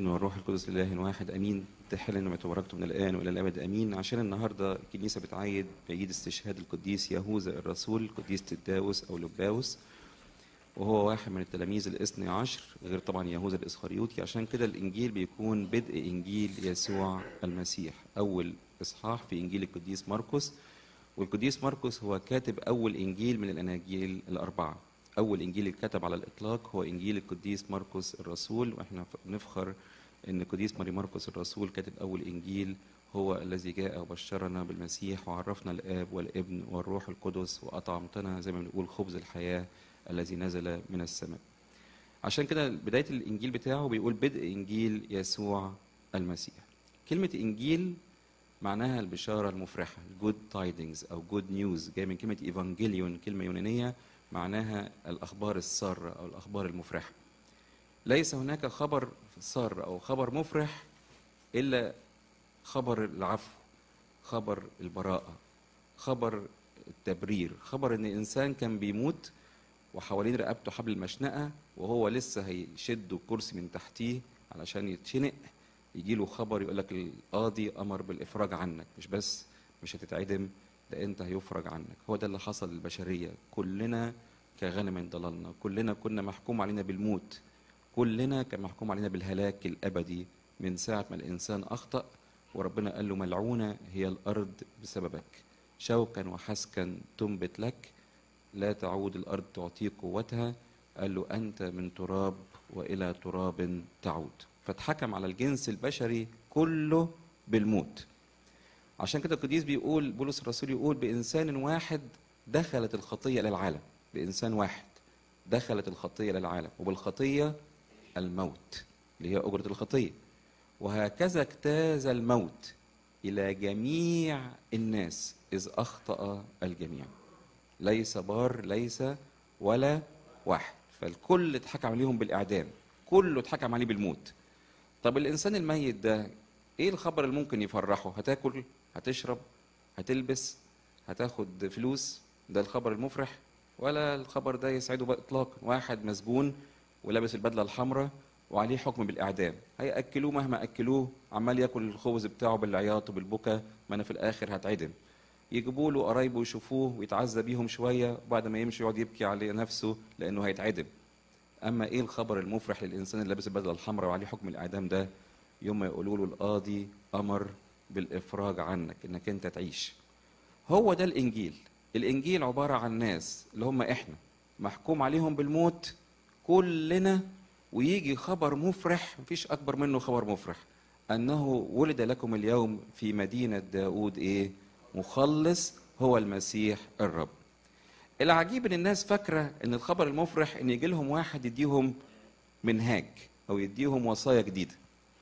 والروح القدس الاله واحد امين تحل انما تباركتم من الان والى الابد امين عشان النهارده الكنيسه بتعيد بعيد استشهاد القديس يهوذا الرسول قديس تداوس او لباوس وهو واحد من التلاميذ الاثني عشر غير طبعا يهوذا الاسخريوطي عشان كده الانجيل بيكون بدء انجيل يسوع المسيح اول اصحاح في انجيل القديس مرقس والقديس مرقس هو كاتب اول انجيل من الاناجيل الاربعه اول انجيل اتكتب على الاطلاق هو انجيل القديس مرقس الرسول واحنا نفخر ان القديس ماري مرقس الرسول كاتب اول انجيل هو الذي جاء وبشرنا بالمسيح وعرفنا الاب والابن والروح القدس واطعمتنا زي ما بنقول خبز الحياه الذي نزل من السماء عشان كده بدايه الانجيل بتاعه بيقول بدء انجيل يسوع المسيح كلمه انجيل معناها البشاره المفرحه جود تايدنجز او جود نيوز جاي من كلمه ايفانجيليون كلمه يونانيه معناها الاخبار الساره او الاخبار المفرحه ليس هناك خبر سار او خبر مفرح الا خبر العفو خبر البراءه خبر التبرير خبر ان انسان كان بيموت وحوالين رقبته حبل المشنقه وهو لسه هيشدوا الكرسي من تحتيه علشان يتشنق يجي له خبر يقول لك القاضي امر بالافراج عنك مش بس مش هتتعدم ده انت هيفرج عنك هو ده اللي حصل للبشريه كلنا كغنم ضللنا كلنا كنا محكوم علينا بالموت كلنا كان محكوم علينا بالهلاك الابدي من ساعه ما الانسان اخطا وربنا قال له ملعونه هي الارض بسببك شوكا وحسكا تنبت لك لا تعود الارض تعطيك قوتها قال له انت من تراب والى تراب تعود فاتحكم على الجنس البشري كله بالموت عشان كده القديس بيقول بولس الرسول يقول بانسان واحد دخلت الخطيه للعالم بانسان واحد دخلت الخطيه للعالم وبالخطيه الموت اللي هي اجره الخطيه وهكذا اجتاز الموت الى جميع الناس اذ اخطا الجميع ليس بار ليس ولا واحد فالكل اتحكم عليهم بالاعدام كله اتحكم عليه بالموت طب الانسان الميت ده ايه الخبر اللي ممكن يفرحه هتاكل هتشرب هتلبس هتاخد فلوس ده الخبر المفرح ولا الخبر ده يسعده باطلاقا واحد مسجون ولابس البدله الحمراء وعليه حكم بالاعدام هياكلوه مهما اكلوه عمال ياكل الخبز بتاعه بالعياط وبالبكا ما انا في الاخر هتعدم يجيبوا له قرايبه يشوفوه ويتعزى بيهم شويه وبعد ما يمشي يقعد يبكي على نفسه لانه هيتعدم اما ايه الخبر المفرح للانسان اللي لابس البدله الحمراء وعليه حكم الاعدام ده يوم ما يقولوا له القاضي امر بالافراج عنك انك انت تعيش هو ده الانجيل الانجيل عباره عن ناس اللي هم احنا محكوم عليهم بالموت كلنا ويجي خبر مفرح مفيش اكبر منه خبر مفرح انه ولد لكم اليوم في مدينه داود ايه مخلص هو المسيح الرب العجيب ان الناس فاكره ان الخبر المفرح ان يجي لهم واحد يديهم منهاج او يديهم وصايا جديده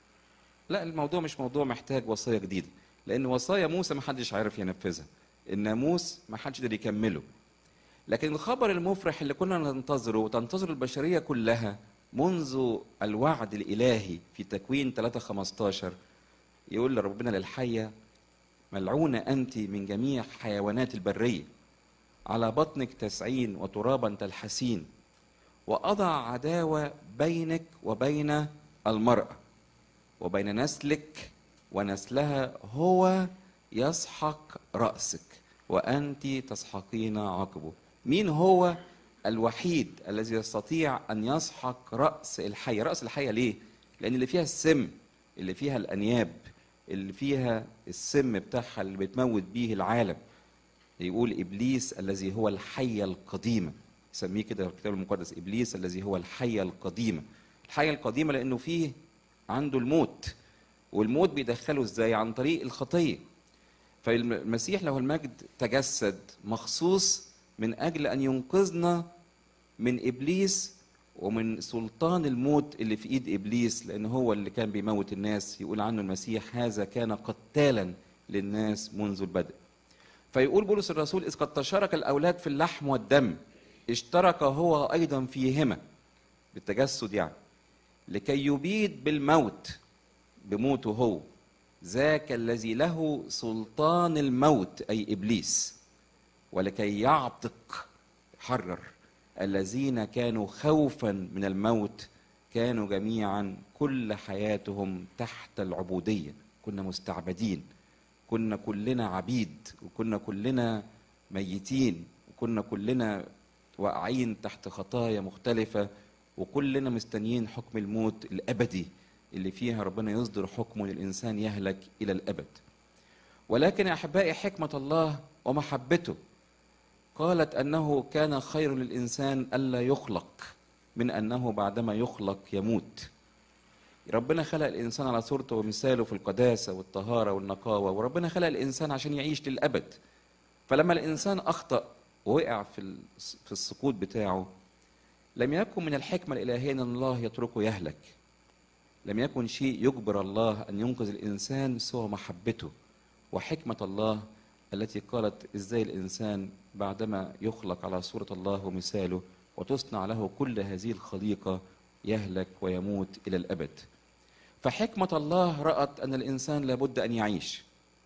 لا الموضوع مش موضوع محتاج وصايا جديده لان وصايا موسى ما حدش عارف ينفذها الناموس ما حدش قدر يكمله لكن الخبر المفرح اللي كنا ننتظره وتنتظر البشريه كلها منذ الوعد الالهي في تكوين 3 15 يقول لربنا للحيه ملعونه انت من جميع حيوانات البريه على بطنك تسعين وترابا تلحسين وأضع عداوة بينك وبين المرأة وبين نسلك ونسلها هو يسحق رأسك وأنت تسحقين عقبه مين هو الوحيد الذي يستطيع أن يسحق رأس الحية رأس الحية ليه؟ لأن اللي فيها السم اللي فيها الأنياب اللي فيها السم بتاعها اللي بتموت بيه العالم يقول ابليس الذي هو الحيه القديمه يسميه كده الكتاب المقدس ابليس الذي هو الحيه القديمه الحيه القديمه لانه فيه عنده الموت والموت بيدخله ازاي عن طريق الخطيه فالمسيح له المجد تجسد مخصوص من اجل ان ينقذنا من ابليس ومن سلطان الموت اللي في ايد ابليس لان هو اللي كان بيموت الناس يقول عنه المسيح هذا كان قتالا للناس منذ البدء فيقول بولس الرسول إذ قد تشارك الأولاد في اللحم والدم اشترك هو أيضا فيهما بالتجسد يعني لكي يبيد بالموت بموته هو ذاك الذي له سلطان الموت أي إبليس ولكي يعتق حرر الذين كانوا خوفا من الموت كانوا جميعا كل حياتهم تحت العبودية كنا مستعبدين كنا كلنا عبيد وكنا كلنا ميتين وكنا كلنا واقعين تحت خطايا مختلفة وكلنا مستنيين حكم الموت الأبدي اللي فيها ربنا يصدر حكمه للإنسان يهلك إلى الأبد ولكن يا أحبائي حكمة الله ومحبته قالت أنه كان خير للإنسان ألا يخلق من أنه بعدما يخلق يموت ربنا خلق الإنسان على صورته ومثاله في القداسة والطهارة والنقاوة وربنا خلق الإنسان عشان يعيش للأبد فلما الإنسان أخطأ ووقع في في السقوط بتاعه لم يكن من الحكمة الإلهية أن الله يتركه يهلك لم يكن شيء يجبر الله أن ينقذ الإنسان سوى محبته وحكمة الله التي قالت إزاي الإنسان بعدما يخلق على صورة الله ومثاله وتصنع له كل هذه الخليقة يهلك ويموت إلى الأبد فحكمة الله رأت أن الإنسان لابد أن يعيش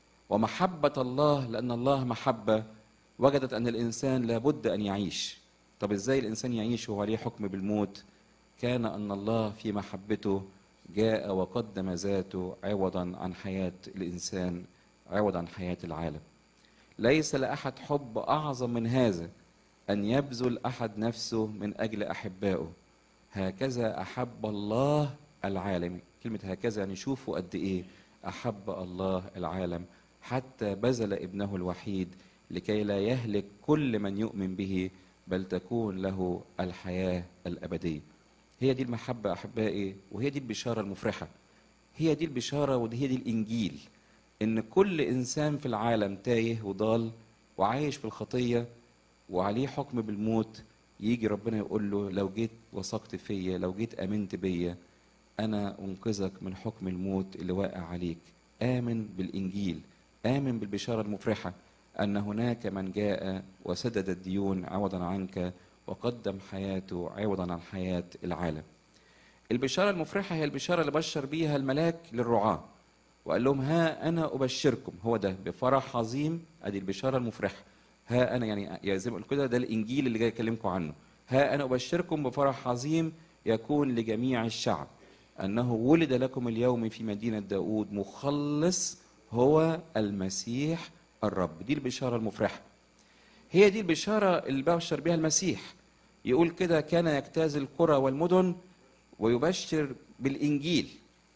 ومحبة الله لأن الله محبة وجدت أن الإنسان لابد أن يعيش طب إزاي الإنسان يعيش وهو عليه حكم بالموت كان أن الله في محبته جاء وقدم ذاته عوضا عن حياة الإنسان عوضا عن حياة العالم ليس لأحد حب أعظم من هذا أن يبذل أحد نفسه من أجل أحبائه هكذا أحب الله العالم كلمة هكذا يعني شوفوا قد إيه أحب الله العالم حتى بذل ابنه الوحيد لكي لا يهلك كل من يؤمن به بل تكون له الحياة الأبدية هي دي المحبة أحبائي وهي دي البشارة المفرحة هي دي البشارة وهي دي الإنجيل إن كل إنسان في العالم تايه وضال وعايش في الخطية وعليه حكم بالموت يجي ربنا يقول له لو جيت وثقت فيا لو جيت امنت بيا انا انقذك من حكم الموت اللي واقع عليك امن بالانجيل امن بالبشاره المفرحه ان هناك من جاء وسدد الديون عوضا عنك وقدم حياته عوضا عن حياه العالم البشاره المفرحه هي البشاره اللي بشر بيها الملاك للرعاه وقال لهم ها انا ابشركم هو ده بفرح عظيم ادي البشاره المفرحه ها انا يعني زي ما قلت كده ده الانجيل اللي جاي اكلمكم عنه ها انا ابشركم بفرح عظيم يكون لجميع الشعب انه ولد لكم اليوم في مدينه داود مخلص هو المسيح الرب دي البشاره المفرحه هي دي البشاره اللي بشر بها المسيح يقول كده كان يجتاز القرى والمدن ويبشر بالانجيل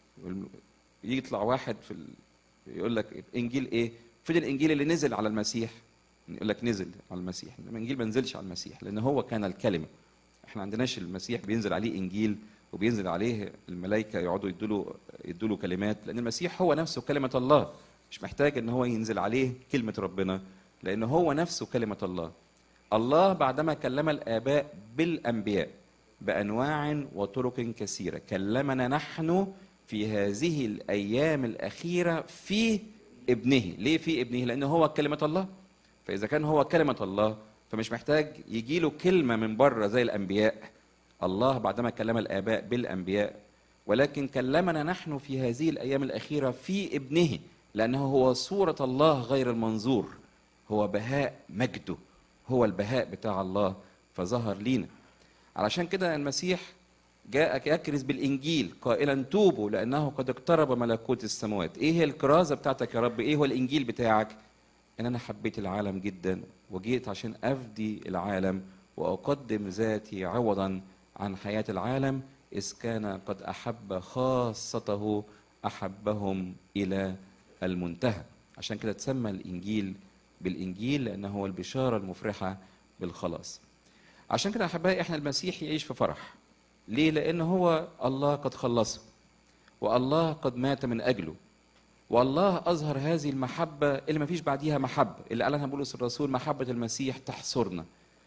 يطلع واحد في ال... يقول لك انجيل ايه فين الانجيل اللي نزل على المسيح يقول لك نزل على المسيح الانجيل ما نزلش على المسيح لان هو كان الكلمه احنا عندناش المسيح بينزل عليه انجيل وبينزل عليه الملائكه يقعدوا يدوا له يدوا له كلمات لان المسيح هو نفسه كلمه الله مش محتاج ان هو ينزل عليه كلمه ربنا لان هو نفسه كلمه الله الله بعدما كلم الاباء بالانبياء بانواع وطرق كثيره كلمنا نحن في هذه الايام الاخيره في ابنه ليه في ابنه لان هو كلمه الله فإذا كان هو كلمة الله فمش محتاج يجي له كلمة من بره زي الأنبياء الله بعدما كلم الآباء بالأنبياء ولكن كلمنا نحن في هذه الأيام الأخيرة في ابنه لأنه هو صورة الله غير المنظور هو بهاء مجده هو البهاء بتاع الله فظهر لينا علشان كده المسيح جاء يكرز بالإنجيل قائلا توبوا لأنه قد اقترب ملكوت السماوات إيه هي الكرازة بتاعتك يا رب إيه هو الإنجيل بتاعك ان انا حبيت العالم جدا وجيت عشان افدي العالم واقدم ذاتي عوضا عن حياه العالم اذ كان قد احب خاصته احبهم الى المنتهى عشان كده تسمى الانجيل بالانجيل لانه هو البشاره المفرحه بالخلاص عشان كده احبائي احنا المسيح يعيش في فرح ليه لان هو الله قد خلصه والله قد مات من اجله والله أظهر هذه المحبة اللي ما فيش بعديها محبة اللي قالها بولس الرسول محبة المسيح تحصرنا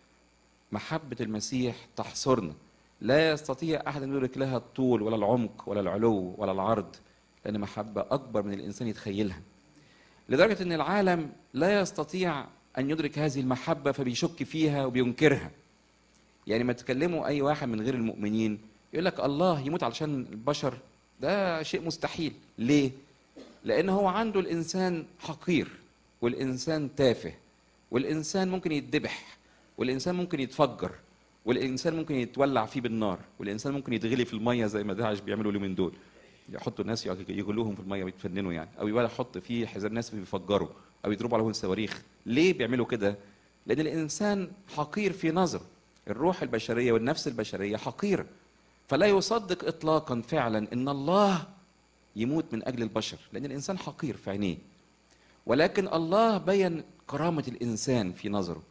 محبة المسيح تحصرنا لا يستطيع أحد أن يدرك لها الطول ولا العمق ولا العلو ولا العرض لأن محبة أكبر من الإنسان يتخيلها لدرجة أن العالم لا يستطيع أن يدرك هذه المحبة فبيشك فيها وبينكرها يعني ما تكلموا أي واحد من غير المؤمنين يقول لك الله يموت علشان البشر ده شيء مستحيل ليه؟ لان هو عنده الانسان حقير والانسان تافه والانسان ممكن يتذبح والانسان ممكن يتفجر والانسان ممكن يتولع فيه بالنار والانسان ممكن يتغلي في الميه زي ما داعش بيعملوا اليومين دول يحطوا الناس يغلوهم في الميه ويتفننوا يعني او يبقى يحط فيه حزام ناس بيفجروا او يضربوا عليهم صواريخ ليه بيعملوا كده لان الانسان حقير في نظره الروح البشريه والنفس البشريه حقيره فلا يصدق اطلاقا فعلا ان الله يموت من اجل البشر لان الانسان حقير في عينيه ولكن الله بين كرامه الانسان في نظره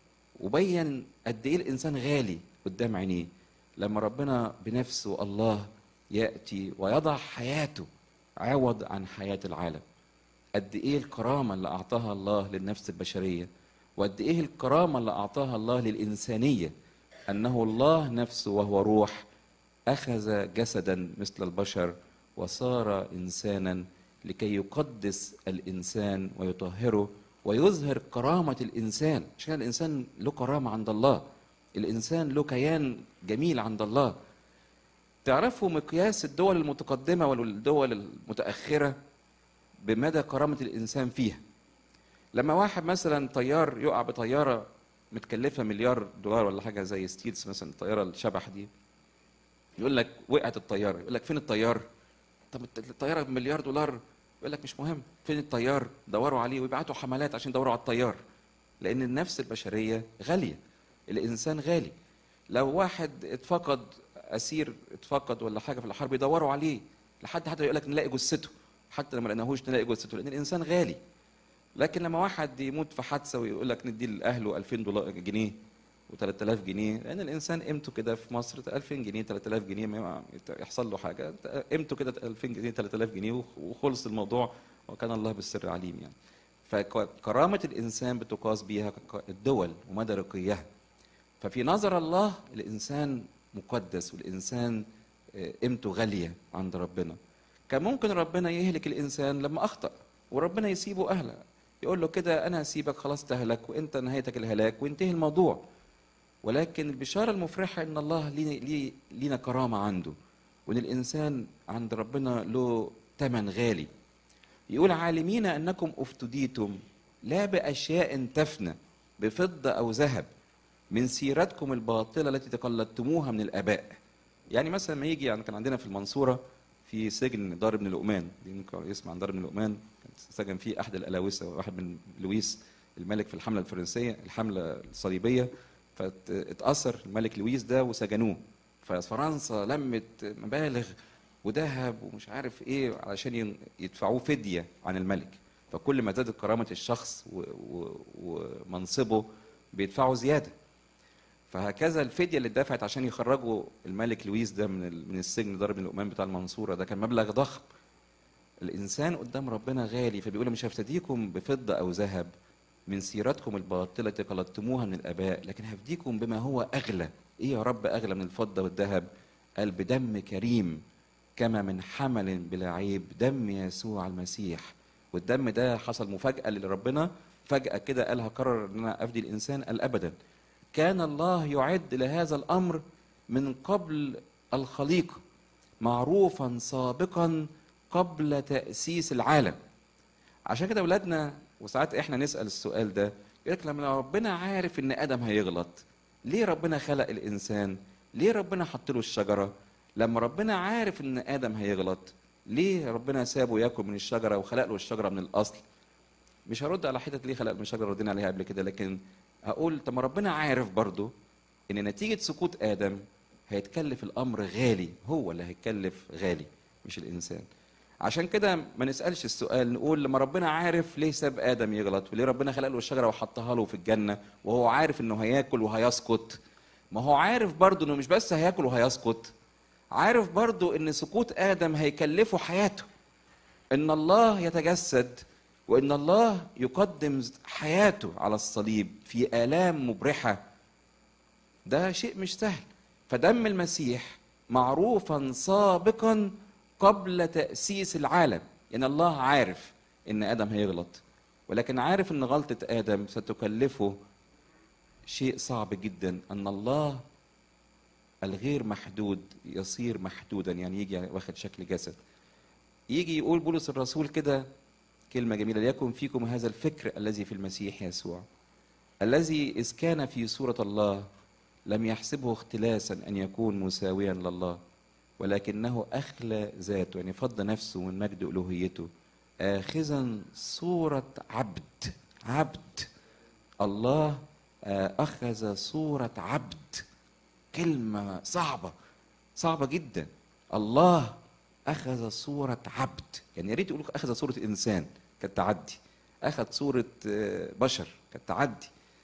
وبين قد ايه الانسان غالي قدام عينيه لما ربنا بنفسه الله ياتي ويضع حياته عوض عن حياه العالم قد ايه الكرامه اللي اعطاها الله للنفس البشريه وقد ايه الكرامه اللي اعطاها الله للانسانيه انه الله نفسه وهو روح اخذ جسدا مثل البشر وصار انسانا لكي يقدس الانسان ويطهره ويظهر كرامه الانسان عشان الانسان له كرامه عند الله الانسان له كيان جميل عند الله تعرفوا مقياس الدول المتقدمه والدول المتاخره بمدى كرامه الانسان فيها لما واحد مثلا طيار يقع بطياره متكلفه مليار دولار ولا حاجه زي ستيلز مثلا الطياره الشبح دي يقول لك وقعت الطياره يقول لك فين الطيار طب الطياره بمليار دولار يقول لك مش مهم فين الطيار دوروا عليه ويبعتوا حملات عشان يدوروا على الطيار لان النفس البشريه غاليه الانسان غالي لو واحد اتفقد اسير اتفقد ولا حاجه في الحرب يدوروا عليه لحد حتى يقول لك نلاقي جثته حتى لما لقيناهوش نلاقي جثته لان الانسان غالي لكن لما واحد يموت في حادثه ويقول لك ندي لاهله 2000 دولار جنيه و3000 جنيه لان الانسان قيمته كده في مصر 2000 جنيه 3000 جنيه ما يحصل له حاجه قيمته كده 2000 جنيه 3000 جنيه وخلص الموضوع وكان الله بالسر عليم يعني فكرامه الانسان بتقاس بيها الدول ومدى رقيها ففي نظر الله الانسان مقدس والانسان قيمته غاليه عند ربنا كان ممكن ربنا يهلك الانسان لما اخطا وربنا يسيبه اهله يقول له كده انا هسيبك خلاص تهلك وانت نهايتك الهلاك وينتهي الموضوع ولكن البشاره المفرحه ان الله لينا لينا كرامه عنده وان الانسان عند ربنا له ثمن غالي يقول عالمين انكم افتديتم لا باشياء تفنى بفضه او ذهب من سيرتكم الباطله التي تقلدتموها من الاباء يعني مثلا ما يجي يعني كان عندنا في المنصوره في سجن دار ابن لقمان دي ممكن يسمع عن دار ابن لقمان كان سجن فيه احد الالاوسه واحد من لويس الملك في الحمله الفرنسيه الحمله الصليبيه فاتأثر الملك لويس ده وسجنوه ففرنسا لمت مبالغ وذهب ومش عارف ايه علشان يدفعوه فديه عن الملك فكل ما زادت كرامه الشخص ومنصبه بيدفعوا زياده فهكذا الفديه اللي اتدفعت عشان يخرجوا الملك لويس ده من من السجن ضرب اللقمان بتاع المنصوره ده كان مبلغ ضخم الانسان قدام ربنا غالي فبيقول مش هفتديكم بفضه او ذهب من سيرتكم الباطله التي قلدتموها من الاباء لكن هفديكم بما هو اغلى ايه يا رب اغلى من الفضه والذهب قال بدم كريم كما من حمل بلا عيب دم يسوع المسيح والدم ده حصل مفاجاه لربنا فجاه كده قال هقرر ان انا افدي الانسان قال ابدا كان الله يعد لهذا الامر من قبل الخليقه معروفا سابقا قبل تاسيس العالم عشان كده اولادنا وساعات احنا نسال السؤال ده يقول لك لما ربنا عارف ان ادم هيغلط ليه ربنا خلق الانسان ليه ربنا حط له الشجره لما ربنا عارف ان ادم هيغلط ليه ربنا سابه ياكل من الشجره وخلق له الشجره من الاصل مش هرد على حته ليه خلق من الشجره ردينا عليها قبل كده لكن هقول طب ما ربنا عارف برضه ان نتيجه سقوط ادم هيتكلف الامر غالي هو اللي هيتكلف غالي مش الانسان عشان كده ما نسالش السؤال نقول لما ربنا عارف ليه ساب ادم يغلط وليه ربنا خلق له الشجره وحطها له في الجنه وهو عارف انه هياكل وهيسقط ما هو عارف برضه انه مش بس هياكل وهيسقط عارف برضه ان سقوط ادم هيكلفه حياته ان الله يتجسد وان الله يقدم حياته على الصليب في الام مبرحه ده شيء مش سهل فدم المسيح معروفا سابقا قبل تاسيس العالم يعني الله عارف ان ادم هيغلط ولكن عارف ان غلطه ادم ستكلفه شيء صعب جدا ان الله الغير محدود يصير محدودا يعني يجي واخد شكل جسد يجي يقول بولس الرسول كده كلمة جميلة ليكن فيكم هذا الفكر الذي في المسيح يسوع الذي إذ كان في صورة الله لم يحسبه اختلاسا ان يكون مساويا لله ولكنه اخلى ذاته يعني فض نفسه من مجد الوهيته اخذا صوره عبد عبد الله آه، اخذ صوره عبد كلمه صعبه صعبه جدا الله اخذ صوره عبد يعني يا ريت يقولوا اخذ صوره انسان كانت تعدي اخذ صوره آه، بشر كانت تعدي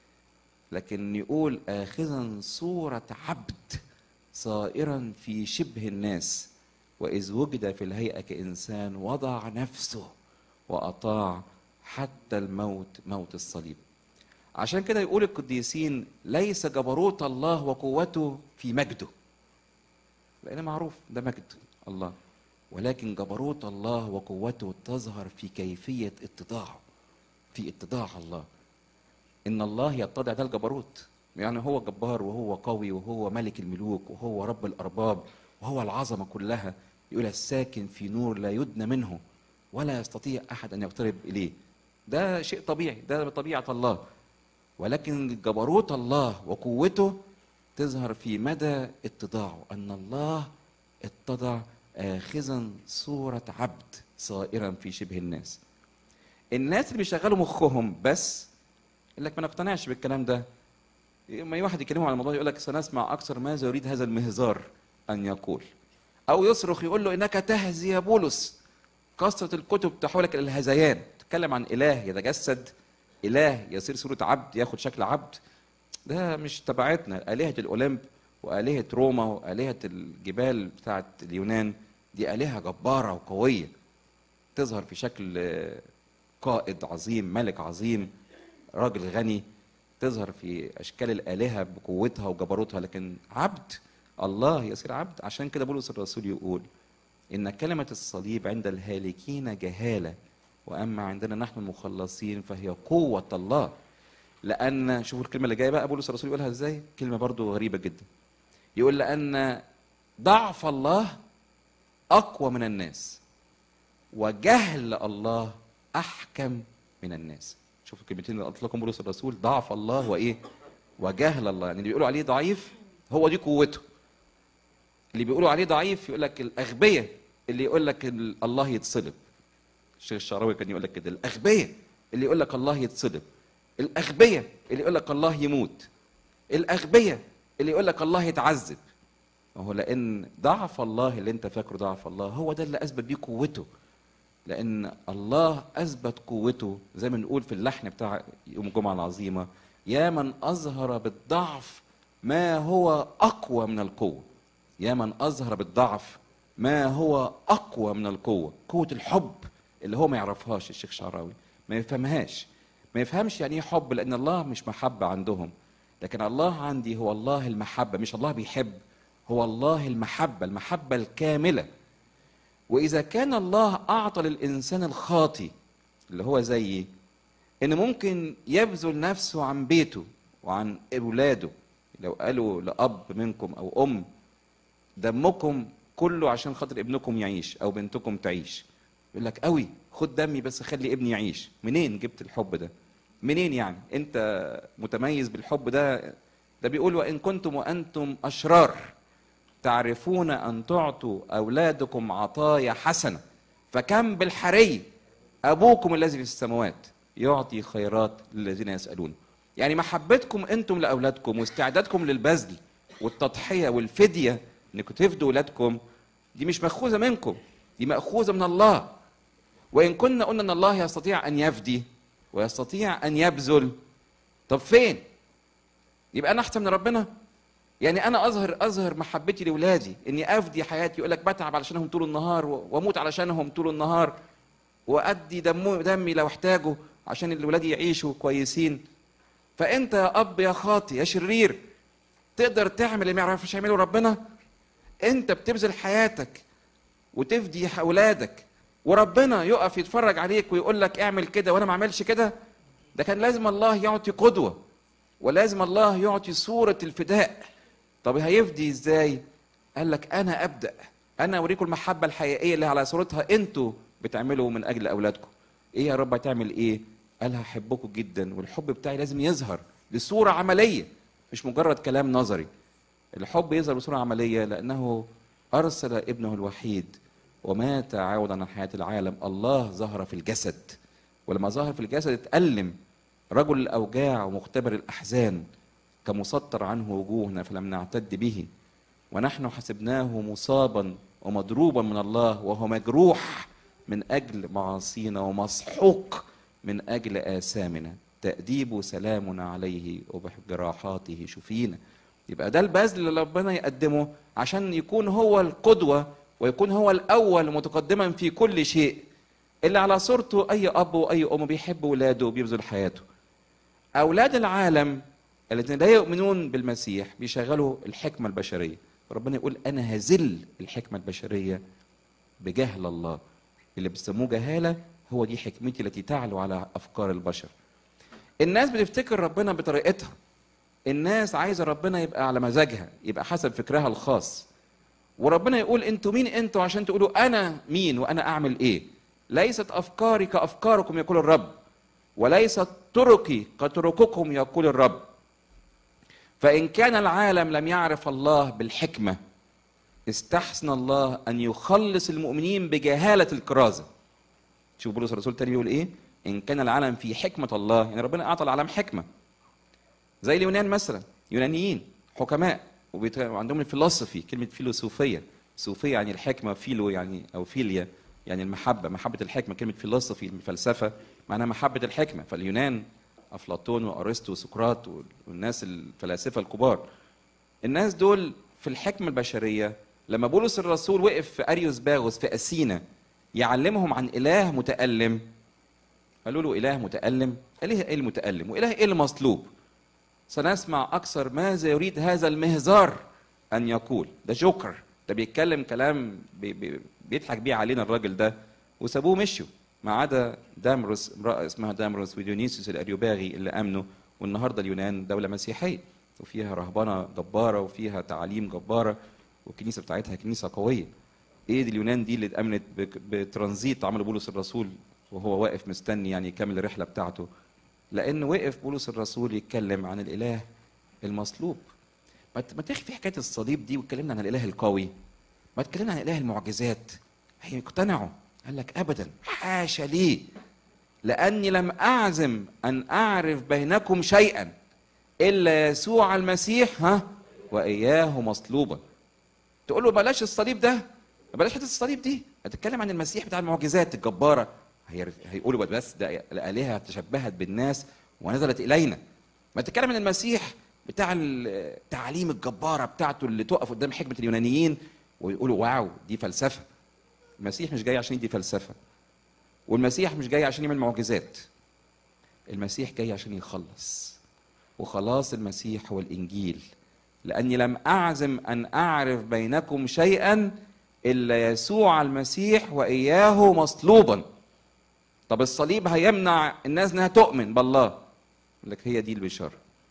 لكن يقول اخذا صوره عبد صائرا في شبه الناس واذ وجد في الهيئه كانسان وضع نفسه واطاع حتى الموت موت الصليب عشان كده يقول القديسين ليس جبروت الله وقوته في مجده لان معروف ده مجد الله ولكن جبروت الله وقوته تظهر في كيفيه اتضاعه في اتضاع الله ان الله يتضع ده الجبروت يعني هو جبار وهو قوي وهو ملك الملوك وهو رب الارباب وهو العظمه كلها يقول الساكن في نور لا يدنى منه ولا يستطيع احد ان يقترب اليه ده شيء طبيعي ده طبيعه الله ولكن جبروت الله وقوته تظهر في مدى اتضاعه ان الله اتضع اخذا صوره عبد صائرا في شبه الناس الناس اللي بيشغلوا مخهم بس يقول لك ما نقتنعش بالكلام ده لما واحد يكلمه عن الموضوع يقول لك سنسمع اكثر ماذا يريد هذا المهزار ان يقول او يصرخ يقول له انك تهزي يا بولس كثره الكتب تحولك الى الهذيان تتكلم عن اله يتجسد اله يصير صوره عبد ياخد شكل عبد ده مش تبعتنا آلهة الأولمب وآلهة روما وآلهة الجبال بتاعت اليونان دي آلهة جبارة وقوية تظهر في شكل آه، قائد عظيم ملك عظيم راجل غني تظهر في أشكال الآلهة بقوتها وجبروتها لكن عبد الله يصير عبد عشان كده بولس الرسول يقول إن كلمة الصليب عند الهالكين جهالة وأما عندنا نحن المخلصين فهي قوة الله لان شوفوا الكلمه اللي جايه بقى بولس الرسول يقولها ازاي كلمه برضو غريبه جدا يقول لان ضعف الله اقوى من الناس وجهل الله احكم من الناس شوفوا الكلمتين اللي اطلقهم بولس الرسول ضعف الله وايه وجهل الله يعني اللي بيقولوا عليه ضعيف هو دي قوته اللي بيقولوا عليه ضعيف يقول لك الاغبياء اللي يقول لك ال- الله يتصلب الشيخ الشعراوي كان يقول لك كده الاغبياء اللي يقول لك الله يتصلب الاغبياء اللي يقول لك الله يموت الاغبياء اللي يقول لك الله يتعذب ما هو لان ضعف الله اللي انت فاكره ضعف الله هو ده اللي اثبت بيه قوته لان الله اثبت قوته زي ما نقول في اللحن بتاع يوم الجمعه العظيمه يا من اظهر بالضعف ما هو اقوى من القوه يا من اظهر بالضعف ما هو اقوى من القوه قوه الحب اللي هو ما يعرفهاش الشيخ شعراوي ما يفهمهاش ما يفهمش يعني ايه حب لان الله مش محبه عندهم لكن الله عندي هو الله المحبه مش الله بيحب هو الله المحبه المحبه الكامله واذا كان الله اعطى للانسان الخاطي اللي هو زيي ان ممكن يبذل نفسه عن بيته وعن اولاده لو قالوا لاب منكم او ام دمكم كله عشان خاطر ابنكم يعيش او بنتكم تعيش يقول لك قوي خد دمي بس خلي ابني يعيش منين جبت الحب ده منين يعني انت متميز بالحب ده ده بيقول وان كنتم وانتم اشرار تعرفون ان تعطوا اولادكم عطايا حسنه فكم بالحري ابوكم الذي في السماوات يعطي خيرات للذين يسالون يعني محبتكم انتم لاولادكم واستعدادكم للبذل والتضحيه والفديه انكم تفدوا اولادكم دي مش ماخوذه منكم دي ماخوذه من الله وان كنا قلنا ان الله يستطيع ان يفدي ويستطيع ان يبذل طب فين يبقى انا احسن من ربنا يعني انا اظهر اظهر محبتي لاولادي اني افدي حياتي يقول لك بتعب علشانهم طول النهار و- واموت علشانهم طول النهار وادي دمو دمي لو احتاجه عشان الولاد يعيشوا كويسين فانت يا اب يا خاطي يا شرير تقدر تعمل اللي ما يعرفش يعمله ربنا انت بتبذل حياتك وتفدي اولادك وربنا يقف يتفرج عليك ويقول لك اعمل كده وانا ما اعملش كده ده كان لازم الله يعطي قدوه ولازم الله يعطي صوره الفداء طب هيفدي ازاي قال لك انا ابدا انا اوريكم المحبه الحقيقيه اللي على صورتها انتوا بتعملوا من اجل اولادكم ايه يا رب هتعمل ايه قال هحبكم جدا والحب بتاعي لازم يظهر بصوره عمليه مش مجرد كلام نظري الحب يظهر بصوره عمليه لانه ارسل ابنه الوحيد ومات عوضا عن حياه العالم الله ظهر في الجسد ولما ظهر في الجسد اتألم رجل الأوجاع ومختبر الأحزان كمسطر عنه وجوهنا فلم نعتد به ونحن حسبناه مصابا ومضروبا من الله وهو مجروح من أجل معاصينا ومسحوق من أجل آثامنا تأديب سلامنا عليه وبجراحاته شفينا يبقى ده البذل اللي ربنا يقدمه عشان يكون هو القدوة ويكون هو الأول متقدما في كل شيء اللي على صورته أي أب وأي أم بيحب ولاده وبيبذل حياته أولاد العالم الذين لا يؤمنون بالمسيح بيشغلوا الحكمة البشرية ربنا يقول أنا هزل الحكمة البشرية بجهل الله اللي بيسموه جهالة هو دي حكمتي التي تعلو على أفكار البشر الناس بتفتكر ربنا بطريقتها الناس عايزة ربنا يبقى على مزاجها يبقى حسب فكرها الخاص وربنا يقول انتوا مين انتوا عشان تقولوا انا مين وانا اعمل ايه ليست افكاري كافكاركم يقول الرب وليست طرقي كطرقكم يقول الرب فان كان العالم لم يعرف الله بالحكمه استحسن الله ان يخلص المؤمنين بجهاله الكرازه شوف بولس الرسول تاني بيقول ايه ان كان العالم في حكمه الله يعني ربنا اعطى العالم حكمه زي اليونان مثلا يونانيين حكماء وبيت- وعندهم الفلسفي كلمه فيلوسوفيه صوفيه يعني الحكمه فيلو يعني او فيليا يعني المحبه محبه الحكمه كلمه فيلسفي الفلسفه معناها محبه الحكمه فاليونان افلاطون وارسطو وسقراط والناس الفلاسفه الكبار الناس دول في الحكمه البشريه لما بولس الرسول وقف في اريوس باغوس في اثينا يعلمهم عن اله متالم قالوا له اله متالم اله ايه المتالم واله ايه المصلوب سنسمع اكثر ماذا يريد هذا المهزار ان يقول ده جوكر ده بيتكلم كلام بي بي بيضحك بيه علينا الراجل ده وسابوه مشوا ما عدا دامروس امراه اسمها دامروس وديونيسوس الاريوباغي اللي امنوا والنهارده اليونان دوله مسيحيه وفيها رهبنه جباره وفيها تعاليم جباره والكنيسه بتاعتها كنيسه قويه ايه دي اليونان دي اللي اتامنت بك- بترانزيت عمل بولس الرسول وهو واقف مستني يعني يكمل الرحله بتاعته لان وقف بولس الرسول يتكلم عن الاله المصلوب ما ت- ما تخفي حكايه الصليب دي واتكلمنا عن الاله القوي ما اتكلمنا عن اله المعجزات هيقتنعوا قال لك ابدا حاشا لي لاني لم اعزم ان اعرف بينكم شيئا الا يسوع المسيح ها واياه مصلوبا تقول له بلاش الصليب ده بلاش حته الصليب دي هتتكلم عن المسيح بتاع المعجزات الجباره هي هيقولوا بس ده الالهه تشبهت بالناس ونزلت الينا ما تتكلم عن المسيح بتاع التعاليم الجباره بتاعته اللي تقف قدام حكمه اليونانيين ويقولوا واو دي فلسفه المسيح مش جاي عشان يدي فلسفه والمسيح مش جاي عشان يعمل معجزات المسيح جاي عشان يخلص وخلاص المسيح هو الانجيل لاني لم اعزم ان اعرف بينكم شيئا الا يسوع المسيح واياه مصلوبا طب الصليب هيمنع الناس انها تؤمن بالله يقول لك هي دي البشاره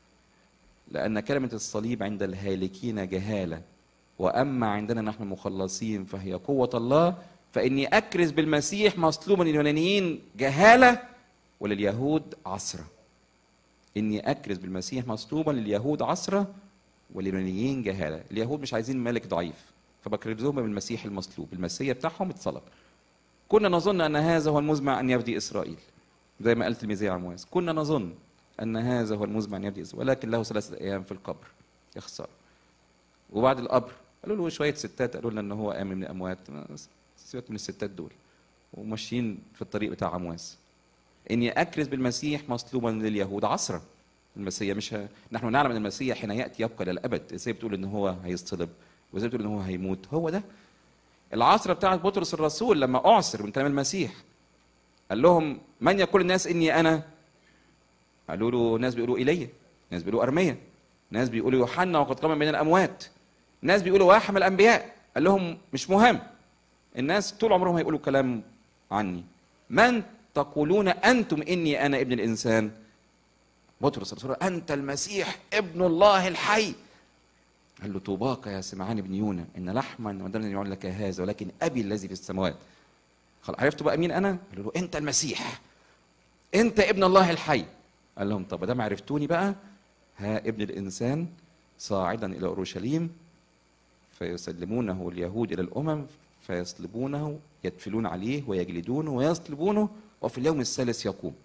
لان كلمه الصليب عند الهالكين جهاله واما عندنا نحن المخلصين فهي قوه الله فاني اكرز بالمسيح مصلوبا لليونانيين جهاله ولليهود عصره اني اكرز بالمسيح مصلوبا لليهود عصره واليونانيين جهاله اليهود مش عايزين ملك ضعيف فبكرزهم بالمسيح المصلوب المسيح بتاعهم اتصلب كنا نظن ان هذا هو المزمع ان يفدي اسرائيل زي ما قالت الميزية عمواس كنا نظن ان هذا هو المزمع ان يفدي اسرائيل ولكن له ثلاثه ايام في القبر يا خساره وبعد القبر قالوا له شويه ستات قالوا لنا ان هو قام من الاموات سيبك من الستات دول وماشيين في الطريق بتاع عمواس اني اكرز بالمسيح مصلوبا لليهود عصرا المسيح مش ه... نحن نعلم ان المسيح حين ياتي يبقى للابد ازاي بتقول ان هو هيصطلب وازاي بتقول ان هو هيموت هو ده العصر بتاعت بطرس الرسول لما اعصر من كلام المسيح قال لهم من يقول الناس اني انا قالوا له ناس بيقولوا ايليا ناس بيقولوا ارميا ناس بيقولوا يوحنا وقد قام من الاموات ناس بيقولوا واحد من الانبياء قال لهم مش مهم الناس طول عمرهم هيقولوا كلام عني من تقولون انتم اني انا ابن الانسان بطرس الرسول انت المسيح ابن الله الحي قال له طوباك يا سمعان بن يونا ان لحما ودما يعلن لك هذا ولكن ابي الذي في السماوات خلاص عرفتوا بقى مين انا قالوا له انت المسيح انت ابن الله الحي قال لهم طب ده ما عرفتوني بقى ها ابن الإنسان صاعدا إلى أورشليم فيسلمونه اليهود إلى الأمم فيصلبونه يدفلون عليه ويجلدونه ويصلبونه وفي اليوم الثالث يقوم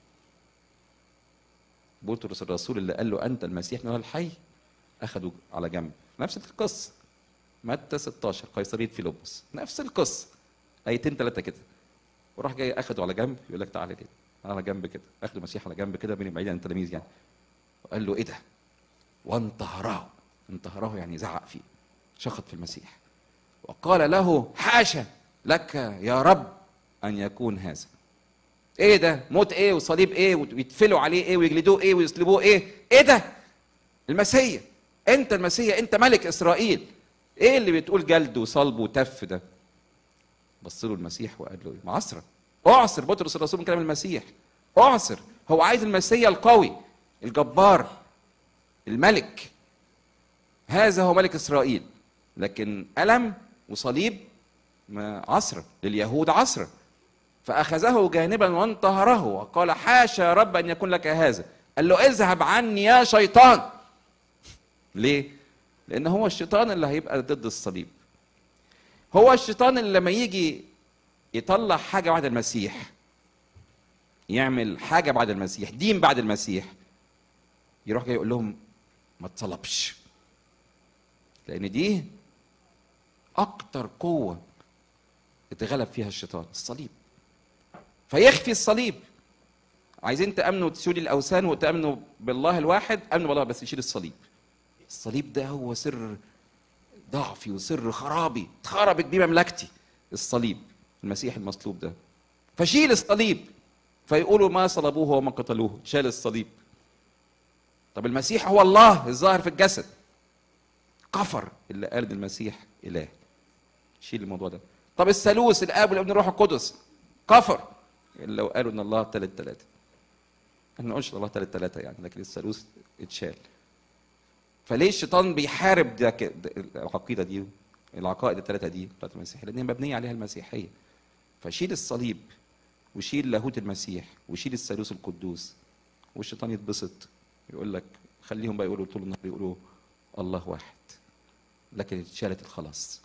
بطرس الرسول اللي قال له أنت المسيح من الحي أخذوا على جنب نفس القصة متى 16 قيصرية فيلبس نفس القصة آيتين ثلاثة كده وراح جاي أخده على جنب يقول لك تعالى كده على جنب كده أخذ المسيح على جنب كده بين بعيد عن التلاميذ يعني وقال له إيه ده؟ وانتهراه انتهراه يعني زعق فيه شخط في المسيح وقال له حاشا لك يا رب ان يكون هذا ايه ده موت ايه وصليب ايه ويتفلوا عليه ايه ويجلدوه ايه ويصلبوه ايه ايه ده المسيح انت المسيح انت ملك اسرائيل ايه اللي بتقول جلد وصلب وتف ده بص له المسيح وقال له معصرة اعصر بطرس الرسول من كلام المسيح اعصر هو عايز المسيح القوي الجبار الملك هذا هو ملك اسرائيل لكن ألم وصليب ما عصر لليهود عصر فأخذه جانبا وانتهره وقال حاشا يا رب أن يكون لك هذا قال له اذهب عني يا شيطان ليه؟ لأن هو الشيطان اللي هيبقى ضد الصليب هو الشيطان اللي لما يجي يطلع حاجة بعد المسيح يعمل حاجة بعد المسيح دين بعد المسيح يروح جاي يقول لهم ما تصلبش لأن دي أكتر قوة اتغلب فيها الشيطان الصليب فيخفي الصليب عايزين تأمنوا تسيولي الأوثان وتأمنوا بالله الواحد أمنوا بالله بس يشيل الصليب الصليب ده هو سر ضعفي وسر خرابي اتخربت بيه مملكتي الصليب المسيح المصلوب ده فشيل الصليب فيقولوا ما صلبوه وما قتلوه شال الصليب طب المسيح هو الله الظاهر في الجسد كفر اللي قال ان المسيح اله شيل الموضوع ده طب الثالوث الاب والابن الروح القدس كفر لو قالوا ان الله ثلاث ثلاثه احنا ما نقولش الله ثلاث ثلاثه يعني لكن الثالوث اتشال فليه الشيطان بيحارب ده ك- ده العقيده دي العقائد الثلاثه دي بتاعت المسيح لان هي مبنيه عليها المسيحيه فشيل الصليب وشيل لاهوت المسيح وشيل الثالوث القدوس والشيطان يتبسط يقول لك خليهم بقى يقولوا طول النهار يقولوا الله واحد لكن اتشالت الخلاص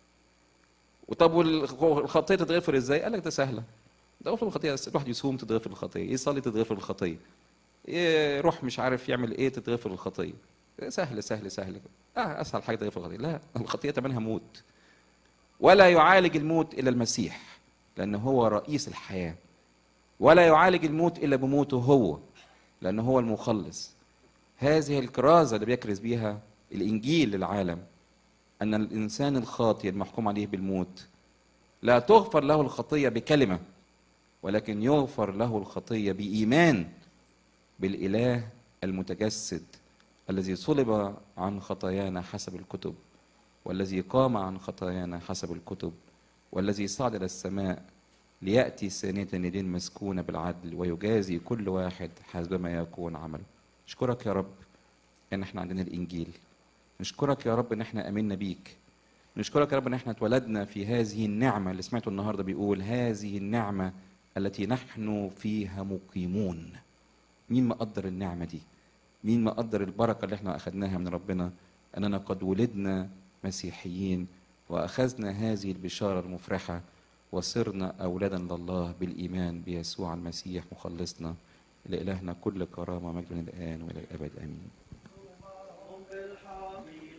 وطب والخطيه تتغفر ازاي؟ قال لك ده سهله ده غفر الخطيه بس الواحد يصوم تتغفر الخطيه يصلي تتغفر الخطيه يروح مش عارف يعمل ايه تتغفر الخطيه سهل سهل سهل اه اسهل حاجه تغفر الخطيه لا الخطيه تمنها موت ولا يعالج الموت الا المسيح لانه هو رئيس الحياه ولا يعالج الموت الا بموته هو لانه هو المخلص هذه الكرازه اللي بيكرز بيها الانجيل للعالم ان الانسان الخاطئ المحكوم عليه بالموت لا تغفر له الخطيه بكلمه ولكن يغفر له الخطيه بايمان بالاله المتجسد الذي صلب عن خطايانا حسب الكتب والذي قام عن خطايانا حسب الكتب والذي صعد الى السماء لياتي ثانيه يدين مسكونه بالعدل ويجازي كل واحد حسبما يكون عمله اشكرك يا رب ان احنا عندنا الانجيل نشكرك يا رب ان احنا امنا بيك نشكرك يا رب ان احنا اتولدنا في هذه النعمه اللي سمعته النهارده بيقول هذه النعمه التي نحن فيها مقيمون مين مقدر النعمه دي مين مقدر البركه اللي احنا اخذناها من ربنا اننا قد ولدنا مسيحيين واخذنا هذه البشاره المفرحه وصرنا اولادا لله بالايمان بيسوع المسيح مخلصنا لالهنا كل كرامه ومجد من الان والى الابد امين هم بالحميد